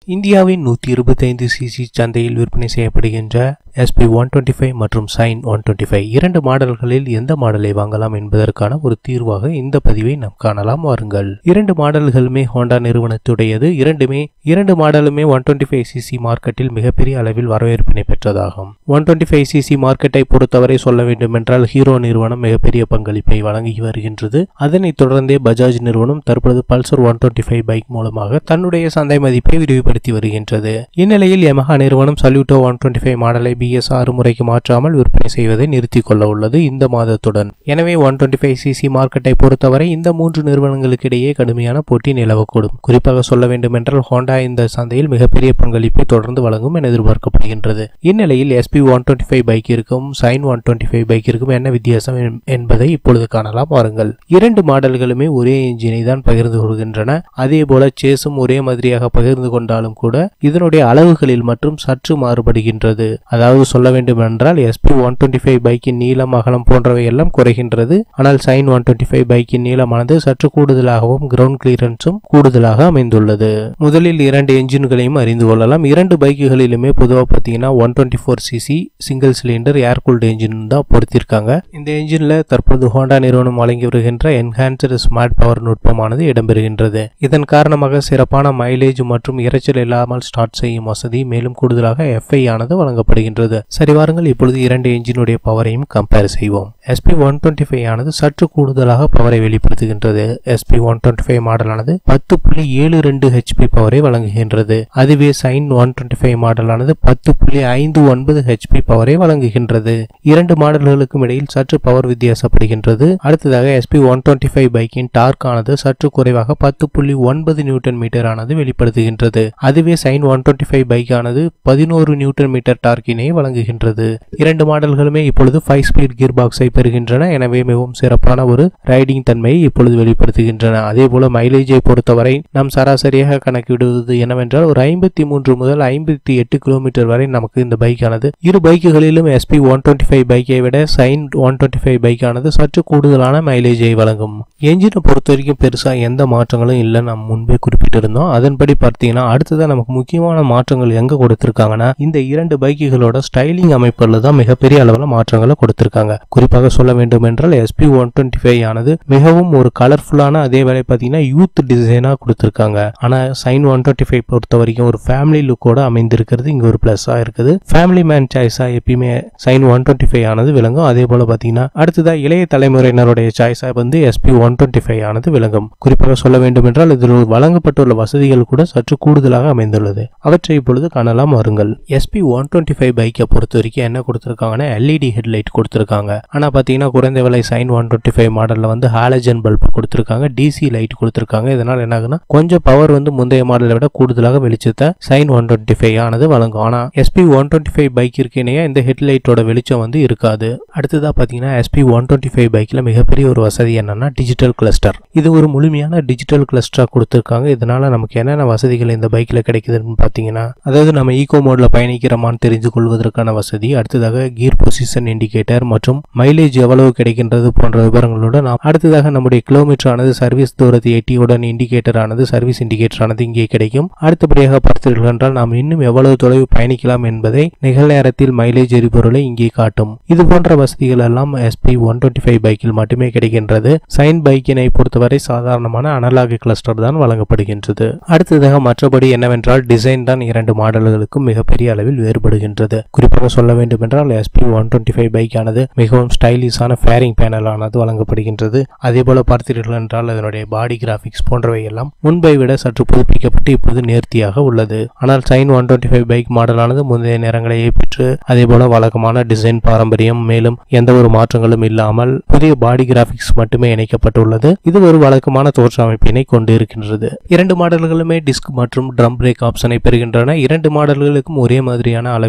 இந்தியாவின் நூற்றி இருபத்தைந்து சிசி சந்தையில் விற்பனை செய்யப்படுகின்ற எஸ்பி ஒன் டுவெண்ட்டி ஃபைவ் மற்றும் சைன் ஒன் டுவெண்ட்டி ஃபைவ் இரண்டு மாடல்களில் எந்த மாடலை வாங்கலாம் என்பதற்கான ஒரு தீர்வாக இந்த பதிவை நாம் காணலாம் வாருங்கள் இரண்டு மாடல்களுமே ஹோண்டா நிறுவனத்துடையது இரண்டுமே இரண்டு மாடலுமே ஒன் டுவெண்ட்டி ஃபைவ் சிசி மார்க்கெட்டில் மிகப்பெரிய அளவில் வரவேற்பினை பெற்றதாகும் ஒன் டுவெண்ட்டி ஃபைவ் சிசி மார்க்கெட்டை பொறுத்தவரை சொல்ல வேண்டுமென்றால் ஹீரோ நிறுவனம் மிகப்பெரிய பங்களிப்பை வழங்கி வருகின்றது அதனைத் தொடர்ந்தே பஜாஜ் நிறுவனம் தற்பொழுது Pulsar one twenty five bike மூலமாக தன்னுடைய சந்தை மதிப்பை விரிவுபடுத்தி வருகின்றது இந்நிலையில் யமஹா நிறுவனம் சல்யூட்டோ ஒன் டுவெண்ட்டி ஃபைவ் மாடலை பிஎஸ் ஆறு முறைக்கு மாற்றாமல் விற்பனை செய்வதை நிறுத்திக் கொள்ள உள்ளது இந்த மாதத்துடன் எனவே ஒன் டுவெண்ட்டி ஃபைவ் சிசி மார்க்கெட்டை பொறுத்தவரை இந்த மூன்று நிறுவனங்களுக்கு இடையே கடுமையான போட்டி நிலவக்கூடும் குறிப்பாக சொல்ல வேண்டுமென்றால் ஹோண்டா இந்த சந்தையில் மிகப்பெரிய பங்களிப்பை தொடர்ந்து வழங்கும் என எதிர்பார்க்கப்படுகின்றது இந்நிலையில் எஸ்பி ஒன் டுவெண்ட்டி ஃபைவ் பைக்கிற்கும் சைன் ஒன் டுவெண்ட்டி ஃபைவ் பைக்கிற்கும் என்ன வித்தியாசம் என்- என்பதை இப்பொழுது காணலாம் வாருங்கள் இரண்டு மாடல்களுமே ஒரே இன்ஜினை தான் பகிர்ந்து கொள்கின்றன அதே போல சேஸும் ஒரே மாதிரியாக பகிர்ந்து கொண்டாலும் கூட இதனுடைய அளவுகளில் மற்றும் சற்று மாறுபடுகின்றது அதாவது சொல்ல வேண்டும் என்றால் எஸ்பி ஒன் டுவெண்ட்டி ஃபைவ் பைக்கின் நீளம் அகலம் போன்றவை எல்லாம் குறைகின்றது ஆனால் சைன் ஒன் டுவெண்ட்டி ஃபைவ் பைக்கின் நீளமானது சற்று கூடுதலாகவும் கிரவுண்ட் கிளியரன்ஸும் கூடுதலாக அமைந்துள்ளது முதலில் இரண்டு என்ஜின்களையும் அறிந்து கொள்ளலாம் இரண்டு பைக்குகளிலுமே பொதுவாக பார்த்தீங்கன்னா one twenty four CC single cylinder air cooled engine தான் பொருத்திருக்காங்க இந்த என்ஜின்ல தற்போது ஹோண்டா நிறுவனம் வழங்கி வருகின்ற என்ஹான்ஸ்டு ஸ்மார்ட் பவர் நுட்பமானது இடம்பெறுகின்றது இதன் காரணமாக சிறப்பான மைலேஜ் மற்றும் இரைச்சல் இல்லாமல் ஸ்டார்ட் செய்யும் வசதி மேலும் கூடுதலாக எஃப்ஐ ஆனது வழங்கப்படுகின்றது சரி வாருங்கள் இப்பொழுது இரண்டு என்ஜினுடைய பவரையும் கம்பேர் செய்வோம் எஸ்பி ஒன் டுவெண்ட்டி ஃபைவ் ஆனது சற்று கூடுதலாக பவரை வெளிப்படுத்துகின்றது எஸ்பி ஒன் டுவெண்ட்டி ஃபைவ் மாடலானது பத்து புள்ளி ஏழு ரெண்டு ஹெச்பி பவரை வழங்குகின்றது அதுவே சைன் ஒன் டுவெண்ட்டி ஃபைவ் மாடலானது பத்து புள்ளி ஐந்து ஒன்பது ஹெச்பி பவரை வழங்குகின்றது இரண்டு மாடல்களுக்கும் இடையில் சற்று பவர் வித்தியாசப்படுகின்றது அடுத்ததாக எஸ்பி ஒன் டுவெண்ட்டி ஃபைவ் பைக்கின் டார்க் ஆனது சற்று குறைவாக பத்து புள்ளி ஒன்பது நியூட்டன் மீட்டர் ஆனது வெளிப்படுத்துகின்றது அதுவே Shine one twenty five bike ஆனது பதினோரு நியூட்டன் மீட்டர் டார்க்கினை வழங்குகின்றது இரண்டு மாடல்களுமே இப்பொழுது ஃபைவ் ஸ்பீட் கியர் பாக்ஸை பெறுகின்றன எனவே மிகவும் சிறப்பான ஒரு ரைடிங் தன்மையை இப்பொழுது வெளிப்படுத்துகின்றன அதே போல மைலேஜை பொறுத்தவரை நாம் சராசரியாக கணக்கிடுவது என்னவென்றால் ஒரு ஐம்பத்தி மூன்று முதல் ஐம்பத்தி எட்டு கிலோமீட்டர் வரை நமக்கு இந்த பைக்கானது இரு பைக்குகளிலும் எஸ்பி ஒன் டுவெண்ட்டி ஃபைவ் பைக்கை விட சைன் ஒன் டுவெண்ட்டி ஃபைவ் பைக்கானது சற்று கூடுதலான மைலேஜை வழங்கும் என்ஜினை பொறுத்த வரைக்கும் பெருசாக எந்த மாற்றங்களும் இல்லை நம்ம முன்பே குறிப்பிட்டிருந்தோம் அதன்படி பார்த்தீங்கன்னா அடுத்ததான் நமக்கு முக்கியமான மாற்றங்கள் எங்கே கொடுத்திருக்காங்கன்னா இந்த இரண்டு பைக்குகளோட ஸ்டைலிங் அமைப்புல தான் மிகப்பெரிய அளவில் மாற்றங்களை கொடுத்திருக்காங்க குறிப்பாக சொல்ல வேண்டும் என்றால் எஸ்பி ஒன் டுவெண்ட்டி ஃபைவ் ஆனது மிகவும் ஒரு கலர்ஃபுல்லான அதே வேலை பார்த்தீங்கன்னா யூத் டிசைனாக கொடுத்திருக்காங்க ஆனால் சைன் ஒன் டுவெண்ட்டி ஃபைவ் பொறுத்த வரைக்கும் ஒரு ஃபேமிலி லுக்கோட அமைந்திருக்கிறது இங்கே ஒரு ப்ளஸ்ஸாக இருக்குது ஃபேமிலி மேன் சாய்ஸாக எப்பயுமே சைன் ஒன் டுவெண்ட்டி ஃபைவ் ஆனது விளங்கும் அதே போல பார்த்தீங்கன்னா அடுத்ததாக இளைய தலைமுறையினருடைய சாய்ஸாக வந்து எஸ்பி ஒன் டுவெண்ட்டி ஃபைவ் ஆனது விளங்கும் குறிப்பாக சொல்ல வேண்டும் என்றால் இதில் வழங்கப்பட்டுள்ள வசதிகள் கூட சற்று கூடுதலாக அமைந்துள்ளது அவற்றை இப்பொழுது காணலாம் வாருங்கள் எஸ்பி ஒன் டுவெண்ட்டி ஃபைவ் பைக்கை பொறுத்த வரைக்கும் என்ன கொடுத்துருக்காங்கன்னா எல்இடி ஹெட்லைட் கொடுத்துருக்காங்க ஆனால் பார்த்தீங்கன்னா குறைந்த விலை சைன் ஒன் டுவெண்ட்டி ஃபைவ் மாடலில் வந்து ஹாலஜன் பல்ப் கொடுத்துருக்காங்க டிசி லைட் கொடுத்துருக்காங்க இதனால் என்ன ஆகுனா கொஞ்சம் பவர் வந்து முந்தைய மாடலை விட கூடுதலாக வெளிச்சத்தை சைன் ஒன் டுவெண்ட்டி ஃபைவ் ஆனது வழங்கும் ஆனால் எஸ்பி ஒன் டுவெண்ட்டி ஃபைவ் பைக்கிற்கு இணையாக இந்த ஹெட்லைட்டோட வெளிச்சம் வந்து இருக்காது அடுத்ததாக பார்த்தீங்கன்னா எஸ்பி ஒன் டுவெண்ட்டி ஃபைவ் பைக்கில் மிகப்பெரிய ஒரு வசதி என்னன்னா டிஜிட்டல் கிளஸ்டர் இது ஒரு முழுமையான டிஜிட்டல் கிளஸ்டராக கொடுத்துருக்காங்க இதனால நமக்கு என்னென்ன வசதிகள் இந்த பைக்கில் கிடைக்குதுன்னு பார்த்தீங்கன்னா அதாவது நம்ம ஈகோ மோட்ல பயணிக்கிறோமான்னு தெரிந்து கொள்வதற்கான வசதி அடுத்ததாக கியர் பொசிஷன் இண்டிகேட்டர் மற்றும் மைலேஜ் எவ்வளவு கிடைக்கின்றது போன்ற விவரங்களோட நாம் அடுத்ததாக நம்முடைய கிலோமீட்டர் ஆனது சர்வீஸ் தூரத்தை எட்டியுடன் இண்டிகேட்டர் ஆனது சர்வீஸ் இண்டிகேட்டர் ஆனது இங்கே கிடைக்கும் அடுத்தபடியாக பார்த்தீர்கள் என்றால் நாம் இன்னும் எவ்வளவு தொலைவு பயணிக்கலாம் என்பதை நிகழ்நேரத்தில் மைலேஜ் எரிபொருளை இங்கே காட்டும் இது போன்ற வசதிகள் எல்லாம் எஸ்பி ஒன் டுவெண்ட்டி ஃபைவ் பைக்கில் மட்டுமே கிடைக்கின்றது சைன் பைக்கினை பொறுத்தவரை சாதாரணமான அனலாக் கிளஸ்டர் தான் வழங்கப்படுகின்றது அடுத்ததாக மற்றபடி என்னவென்றால் டிசைன் தான் இரண்டு மாடல்களுக்கும் மிகப்பெரிய அளவில் வேறுபடுகின்றது குறிப்பாக சொல்ல வேண்டும் என்றால் எஸ்பி ஒன் டுவெண்ட்டி ஃபைவ் பைக்கானது மிகவும் ஸ்டைலிஷான ஃபேரிங் பேனலானது வழங்கப்படுகின்றது அதே போல பார்த்தீர்கள் என்றால் அதனுடைய பாடி கிராபிக்ஸ் போன்றவை எல்லாம் முன்பை விட சற்று புதுப்பிக்கப்பட்டு இப்போது நேர்த்தியாக உள்ளது ஆனால் Shine one twenty five bike மாடலானது முந்தைய நேரங்களையே பெற்று அதே போல வழக்கமான டிசைன் பாரம்பரியம் மேலும் எந்த ஒரு மாற்றங்களும் இல்லாமல் புதிய பாடி கிராபிக்ஸ் மட்டுமே இணைக்கப்பட்டுள்ளது இது ஒரு வழக்கமான தோற்ற அமைப்பினை கொண்டு இருக்கின்றது இரண்டு மாடல்களுமே டிஸ்க் மற்றும் ட்ரம் பிரேக் ஆப்ஷனை பெறுகின்றன இரண்டு மாடல்களுக்கும் ஒரே மாதிரியான அளவிலான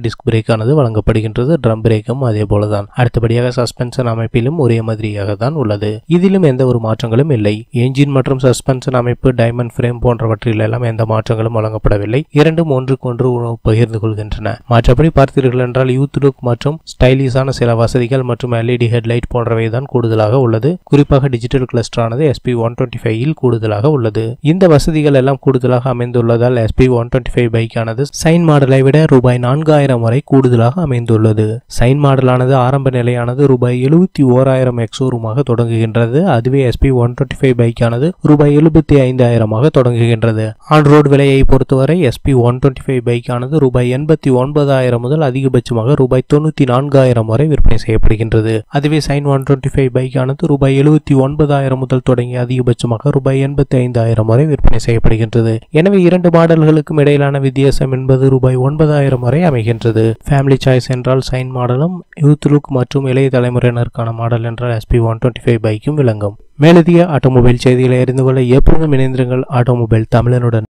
டிஸ்க் பிரேக் ஆனது வழங்கப்படுகின்றது ட்ரம் பிரேக்கும் அதே போலதான் அடுத்தபடியாக சஸ்பென்ஷன் அமைப்பிலும் ஒரே மாதிரியாக தான் உள்ளது இதிலும் எந்த ஒரு மாற்றங்களும் இல்லை என்ஜின் மற்றும் சஸ்பென்ஷன் அமைப்பு டைமண்ட் ஃப்ரேம் போன்றவற்றில் எல்லாம் எந்த மாற்றங்களும் வழங்கப்படவில்லை இரண்டும் ஒன்றுக்கு ஒன்று உணவு பகிர்ந்து கொள்கின்றன மற்றபடி பார்த்தீர்கள் என்றால் யூத் லுக் மற்றும் ஸ்டைலிஷான சில வசதிகள் மற்றும் எல்இடி ஹெட்லைட் போன்றவை தான் கூடுதலாக உள்ளது குறிப்பாக டிஜிட்டல் கிளஸ்டர் ஆனது எஸ்பி ஒன் டுவெண்ட்டி ஃபைவ் கூடுதலாக உள்ளது இந்த வசதிகள் எல்லாம் கூடுதலாக அமைந்துள்ளதால் எஸ்பி ஒன் டுவெண்ட்டி ஃபைவ் பைக்கானது சைன் மாடலை விட ரூபாய் நான்காயிரம் வரை கூடுதலாக அமைந்துள்ளது சைன் மாடலானது ஆரம்ப நிலையானது ரூபாய் எழுபத்தி ஓராயிரம் எக்ஸோரூமாக தொடங்குகின்றது அதுவே எஸ்பி ஒன் டுவெண்ட்டி ஃபைவ் பைக்கானது ரூபாய் எழுபத்தி ஐந்தாயிரமாக தொடங்குகின்றது ஆன் ரோடு விலையை பொறுத்தவரை எஸ்பி ஒன் டுவெண்ட்டி ஃபைவ் பைக்கானது ரூபாய் எண்பத்தி ஒன்பதாயிரம் முதல் அதிகபட்சமாக ரூபாய் தொண்ணூத்தி நான்காயிரம் வரை விற்பனை செய்யப்படுகின்றது அதுவே சைன் ஒன் டுவெண்ட்டி ஃபைவ் பைக்கானது ரூபாய் எழுபத்தி ஒன்பதாயிரம் முதல் தொடங்கி அதிகபட்சமாக ரூபாய் எண்பத்தி ஐந்தாயிரம் வரை விற்பனை செய்யப்படுகின்றது எனவே இரண்டு மாடல்களுக்கும் இடையிலான வித்தியாசம் என்பது ரூபாய் ஒன்பதாயிரம் வரை அமைகின்றது ஃபேமிலி சாய்ஸ் என்றால் சைன் மாடலும் யூத் லுக் மற்றும் இளைய தலைமுறையினருக்கான மாடல் என்றால் எஸ்பி ஒன் டுவெண்ட்டி ஃபைவ் பைக்கும் விளங்கும் மேலதிக ஆட்டோமொபைல் செய்திகளை அறிந்து கொள்ள எப்பொழுதும் இணைந்திருங்கள் ஆட்டோமொபைல் தமிழனுடன்